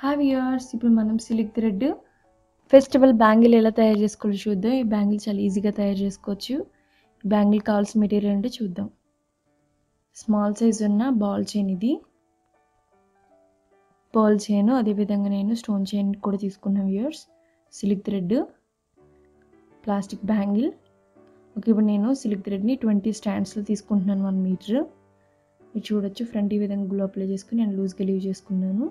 hi viewers ఇప్పుడు మనం silk thread festival bangle ఎలా తయారు చేసుకోవాలో చూద్దాం ఈ బ్యాంగిల్ చాలా ఈజీగా తయారు చేసుకోవచ్చు బ్యాంగిల్ కావాల్సిన మెటీరియల్ అంటే చూద్దాం స్మాల్ సైజ్ ఉన్న బాల్ చైన్ ఇది పర్ల్ చైన్ అదేవిధంగా నేను స్టోన్ చైన్ కూడా తీసుకున్నాను viewers silk thread plastic bangle okay ఇప్పుడు నేను సిల్క్ థ్రెడ్ని ట్వంటీ స్టాండ్స్లో తీసుకుంటున్నాను వన్ మీటర్ మీరు చూడొచ్చు ఫ్రంట్ ఈ విధంగా గ్లో అప్లై చేసుకుని నేను లూజ్గా లీవ్ చేసుకున్నాను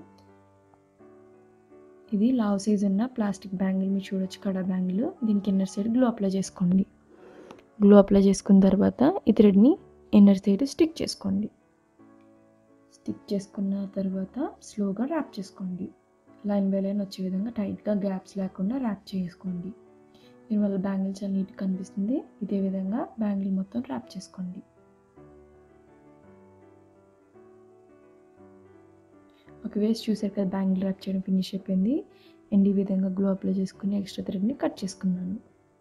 ఇది లావ్ సైజ్ ఉన్న ప్లాస్టిక్ బ్యాంగిల్ మీరు చూడొచ్చు కడా బ్యాంగిల్ దీనికి ఇన్నర్ సైడ్ గ్లో అప్లై చేసుకోండి గ్లో అప్లై చేసుకున్న తర్వాత ఈ థ్రెడ్ని ఇన్నర్ సైడ్ స్టిక్ చేసుకోండి స్టిక్ చేసుకున్న తర్వాత స్లోగా ర్యాప్ చేసుకోండి లైన్ బై లైన్ వచ్చే విధంగా టైట్గా గ్యాప్స్ లేకుండా ర్యాప్ చేసుకోండి దీనివల్ల బ్యాంగిల్ చాలా నీట్గా కనిపిస్తుంది ఇదే విధంగా బ్యాంగిల్ మొత్తం ర్యాప్ చేసుకోండి ఒక వేస్ట్ చూసారు కదా బ్యాంగిల్ ర్యాప్ చేయడం ఫినిష్ అయిపోయింది అండ్ ఈ విధంగా గ్లో అప్లై చేసుకుని ఎక్స్ట్రా థ్రెడ్ని కట్ చేసుకున్నాను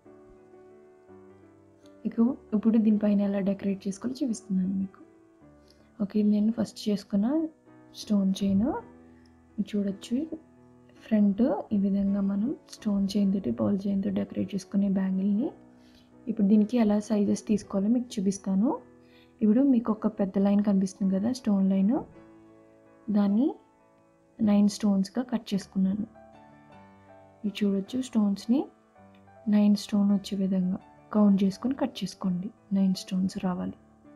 ఇక ఇప్పుడు దీనిపైన ఎలా డెకరేట్ చేసుకోవాలో చూపిస్తున్నాను మీకు ఓకే నేను ఫస్ట్ చేసుకున్న స్టోన్ చైన్ చూడొచ్చు ఫ్రంట్ ఈ విధంగా మనం స్టోన్ చైన్ తోటి బాల్ చైన్ తోటి డెకరేట్ చేసుకునే బ్యాంగిల్ని ఇప్పుడు దీనికి ఎలా సైజెస్ తీసుకోవాలో మీకు చూపిస్తాను ఇప్పుడు మీకు ఒక పెద్ద లైన్ కనిపిస్తుంది కదా స్టోన్ లైన్ దాన్ని నైన్ స్టోన్స్గా కట్ చేసుకున్నాను మీరు చూడొచ్చు స్టోన్స్ని నైన్ స్టోన్ వచ్చే విధంగా కౌంట్ చేసుకొని కట్ చేసుకోండి నైన్ స్టోన్స్ రావాలి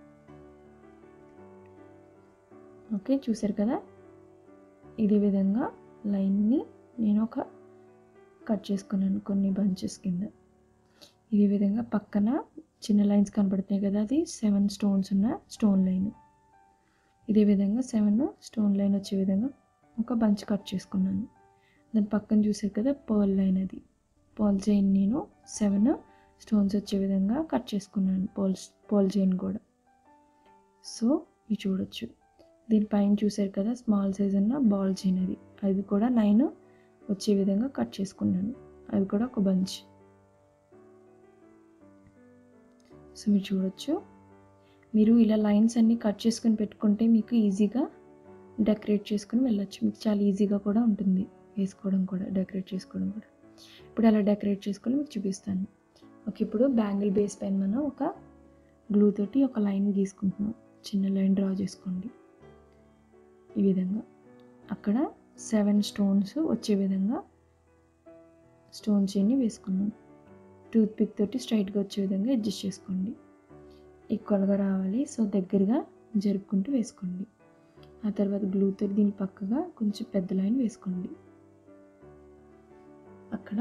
ఓకే చూసారు కదా ఇదే విధంగా లైన్ని నేను ఒక కట్ చేసుకున్నాను కొన్ని బంచెస్ కింద ఇదే విధంగా పక్కన చిన్న లైన్స్ కనపడుతున్నాయి కదా అది సెవెన్ స్టోన్స్ ఉన్న స్టోన్ లైన్ ఇదే విధంగా సెవెన్ స్టోన్ లైన్ వచ్చే విధంగా ఒక బంచ్ కట్ చేసుకున్నాను దాని పక్కన చూసారు కదా పర్ల్ లైన్ అది పర్ల్ చైన్ నేను సెవెన్ స్టోన్స్ వచ్చే విధంగా కట్ చేసుకున్నాను పర్ల్ పర్ల్ చైన్ కూడా సో ఇది చూడొచ్చు దీనిపైన చూసారు కదా స్మాల్ సైజ్ ఉన్న బాల్ చైన్ అది అది కూడా నైన్ వచ్చే విధంగా కట్ చేసుకున్నాను అది కూడా ఒక బంచ్ సో మీరు చూడొచ్చు మీరు ఇలా లైన్స్ అన్నీ కట్ చేసుకొని పెట్టుకుంటే మీకు ఈజీగా డెకరేట్ చేసుకుని వెళ్ళొచ్చు మీకు చాలా ఈజీగా కూడా ఉంటుంది వేసుకోవడం కూడా డెకరేట్ చేసుకోవడం కూడా ఇప్పుడు అలా డెకరేట్ చేసుకొని మీకు చూపిస్తాను ఓకే ఇప్పుడు బ్యాంగిల్ బేస్ పైన మనం ఒక గ్లూ తోటి ఒక లైన్ గీసుకుంటున్నాం చిన్న లైన్ డ్రా చేసుకోండి ఈ విధంగా అక్కడ సెవెన్ స్టోన్స్ వచ్చే విధంగా స్టోన్ చైన్ని వేసుకున్నాం టూత్ పిక్ తోటి స్ట్రైట్గా వచ్చే విధంగా అడ్జస్ట్ చేసుకోండి ఈక్వల్గా రావాలి సో దగ్గరగా జరుపుకుంటూ వేసుకోండి ఆ తర్వాత గ్లూతో దీని పక్కగా కొంచెం పెద్ద లైన్ వేసుకోండి అక్కడ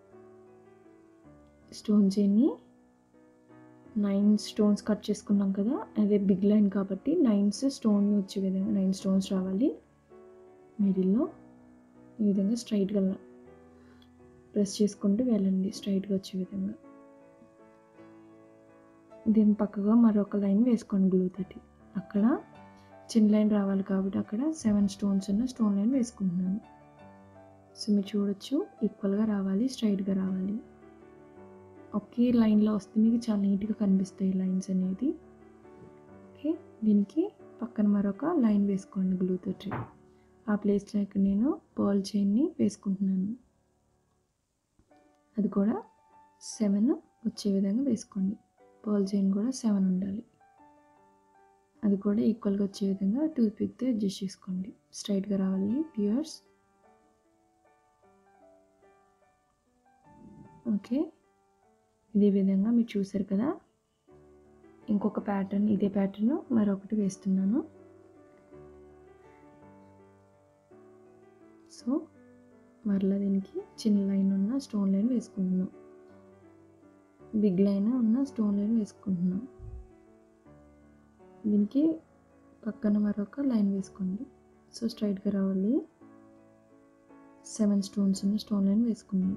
స్టోన్ చైన్ని నైన్ స్టోన్స్ కట్ చేసుకున్నాం కదా అదే బిగ్ లైన్ కాబట్టి నైన్స్ స్టోన్ వచ్చే విధంగా నైన్ స్టోన్స్ రావాలి మిడిల్లో ఈ విధంగా స్ట్రైట్గా ప్రెస్ చేసుకుంటూ వెళ్ళండి స్ట్రైట్గా వచ్చే విధంగా దీని పక్కగా మరొక లైన్ వేసుకోండి గ్లూ తోటి అక్కడ చిన్న లైన్ రావాలి కాబట్టి అక్కడ సెవెన్ స్టోన్స్ ఉన్న స్టోన్ లైన్ వేసుకుంటున్నాను సో మీరు చూడొచ్చు ఈక్వల్గా రావాలి స్ట్రైట్గా రావాలి ఒకే లైన్లో వస్తే మీకు చాలా నీట్గా కనిపిస్తాయి లైన్స్ అనేది ఓకే దీనికి పక్కన మరొక లైన్ వేసుకోండి గ్లూ తోటి ఆ ప్లేస్లో ఇక్కడ నేను పర్ల్ చైన్ని వేసుకుంటున్నాను అది కూడా సెవెన్ వచ్చే విధంగా వేసుకోండి పర్ల్ చైన్ కూడా సెవెన్ ఉండాలి అది కూడా ఈక్వల్గా వచ్చే విధంగా టూత్ పిక్తో అడ్జస్ట్ చేసుకోండి స్ట్రైట్గా రావాలి వ్యూయర్స్ ఓకే ఇదే విధంగా మీరు చూసారు కదా ఇంకొక ప్యాటర్న్ ఇదే ప్యాటర్న్ మరొకటి వేస్తున్నాను సో మరలా దీనికి చిన్న లైన్ ఉన్న స్టోన్ లైన్ వేసుకుంటున్నాం బిగ్ లైన్ ఉన్న స్టోన్ లైన్ వేసుకుంటున్నాం దీనికి పక్కన మరొక లైన్ వేసుకోండి సో స్ట్రైట్గా రావాలి సెవెన్ స్టోన్స్ ఉన్న స్టోన్ లైన్ వేసుకున్నాం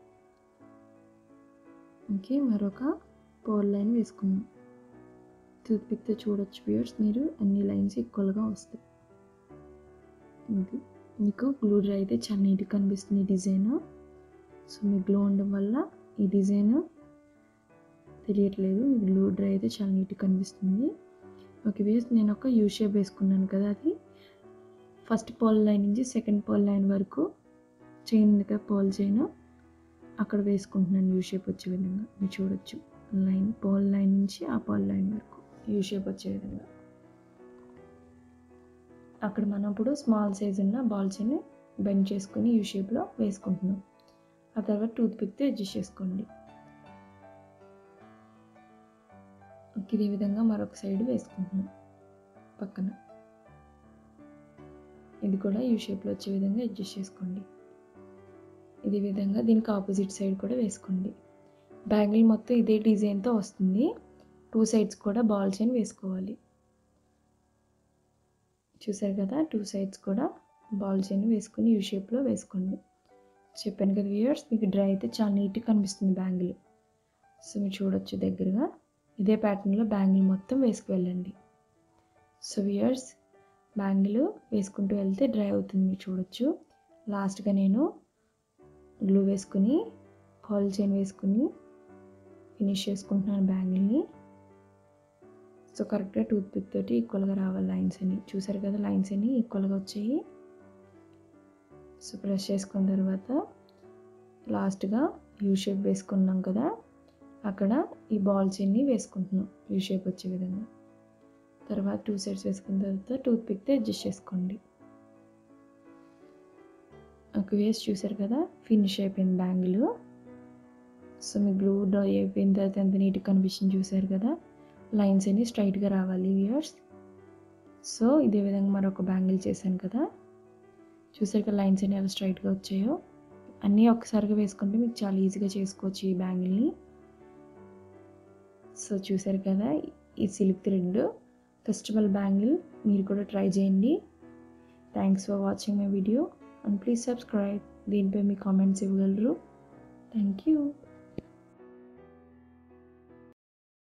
ఓకే మరొక పోల్ లైన్ వేసుకున్నాం టూత్ పిక్తో చూడొచ్చు వ్యూయర్స్ మీరు అన్ని లైన్స్ ఈక్వల్గా వస్తాయి ఇది మీకు గ్లూ డ్రై అయితే చాలా నీట్గా కనిపిస్తుంది ఈ డిజైన్ సో మీకు గ్లో ఉండడం వల్ల ఈ డిజైన్ తెలియట్లేదు మీకు గ్లూ డ్రై అయితే చాలా నీట్గా కనిపిస్తుంది ఓకే వేసి నేను ఒక యూ షేప్ వేసుకున్నాను కదా అది ఫస్ట్ పోల్ లైన్ నుంచి సెకండ్ పోల్ లైన్ వరకు చైన్ ఉంది కదా పోల్ చైన్ అక్కడ వేసుకుంటున్నాను యూ షేప్ వచ్చే విధంగా మీరు చూడొచ్చు లైన్ పోల్ లైన్ నుంచి ఆ పోల్ లైన్ వరకు యూ షేప్ వచ్చే విధంగా అక్కడ మనం ఇప్పుడు స్మాల్ సైజ్ ఉన్న బాల్స్ని బెండ్ చేసుకుని యూ షేప్లో వేసుకుంటున్నాం ఆ తర్వాత టూత్ పిక్తో అడ్జస్ట్ చేసుకోండి ఇదే విధంగా మరొక సైడ్ వేసుకుంటున్నాం పక్కన ఇది కూడా యూ షేప్లో వచ్చే విధంగా అడ్జస్ట్ చేసుకోండి ఇదే విధంగా దీనికి ఆపోజిట్ సైడ్ కూడా వేసుకోండి బ్యాంగిల్ మొత్తం ఇదే డిజైన్తో వస్తుంది టూ సైడ్స్ కూడా బాల్ చైన్ వేసుకోవాలి చూసారు కదా టూ సైడ్స్ కూడా బాల్ చైన్ వేసుకుని యూ షేప్లో వేసుకోండి చెప్పాను కదా వ్యూయర్స్ మీకు డ్రై అయితే చాలా నీట్గా కనిపిస్తుంది బ్యాంగిల్ సో మీరు చూడొచ్చు దగ్గరగా ఇదే ప్యాటర్న్లో బ్యాంగిల్ మొత్తం వేసుకు వెళ్ళండి సో వ్యూయర్స్ బ్యాంగిల్ వేసుకుంటూ వెళ్తే డ్రై అవుతుంది మీరు చూడొచ్చు లాస్ట్గా నేను గ్లూ వేసుకుని పాల్ చైన్ వేసుకుని ఫినిష్ చేసుకుంటున్నాను బ్యాంగిల్ని సో కరెక్ట్గా టూత్ పిక్ తోటి ఈక్వల్గా రావాలి లైన్స్ అని చూసారు కదా లైన్స్ అని ఈక్వల్గా వచ్చాయి సో బ్రష్ చేసుకున్న తర్వాత లాస్ట్గా యూ షేప్ వేసుకున్నాం కదా అక్కడ ఈ బాల్ చైన్ని వేసుకుంటున్నాం యూ షేప్ వచ్చే విధంగా తర్వాత టూ సైడ్స్ వేసుకున్న తర్వాత టూత్ పిక్తో అడ్జస్ట్ చేసుకోండి ఒక వేసి చూసారు కదా ఫినిష్ అయిపోయింది బ్యాంగిల్ సో మీ గ్లూ డ్రై అయిపోయిన తర్వాత ఎంత నీట్గా కనిపిస్తుంది చూసారు కదా లైన్స్ అన్ని స్ట్రైట్గా రావాలి వ్యూయర్స్ సో ఇదే విధంగా మరొక బ్యాంగిల్ చేశాను కదా చూసారు కదా లైన్స్ అన్ని ఎలా స్ట్రైట్గా వచ్చాయో అన్నీ ఒక్కసారిగా వేసుకుంటే మీకు చాలా ఈజీగా చేసుకోవచ్చు ఈ బ్యాంగిల్ని సో చూసారు కదా ఈ సిల్క్ థ్రెడ్ ఫెస్టివల్ బ్యాంగిల్ మీరు కూడా ట్రై చేయండి thanks for watching my video and please subscribe దీనిపై మీ కామెంట్స్ ఇవ్వగలరు థ్యాంక్ యూ